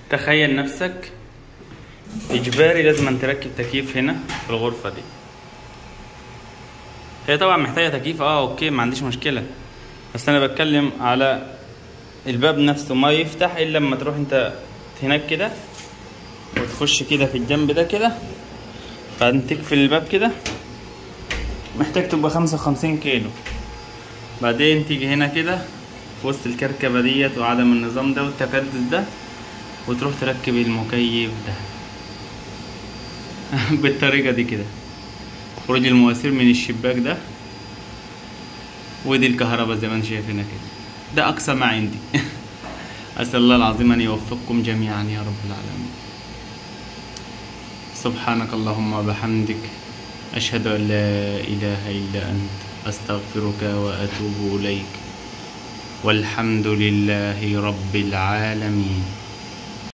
تخيل نفسك اجباري لازم أن تركب تكييف هنا في الغرفة دي هي طبعا محتاجة تكييف اه اوكي ما عنديش مشكلة بس انا بتكلم على الباب نفسه ما يفتح الا لما تروح انت هناك كده وتخش كده في الجنب ده كده بعدين تقفل الباب كده محتاج تبقى خمسة وخمسين كيلو بعدين تيجي هنا كده في وسط الكركبة ديت وعدم النظام ده والتكدس ده وتروح تركب المكيف ده بالطريقة دي كده خروج المواسير من الشباك ده ودي الكهرباء زي ما انت شايف هنا كده ده أقصى ما عندي أسأل الله العظيم أن يوفقكم جميعا يا رب العالمين سبحانك اللهم وبحمدك أشهد أن لا إله إلا أنت أستغفرك وأتوب إليك والحمد لله رب العالمين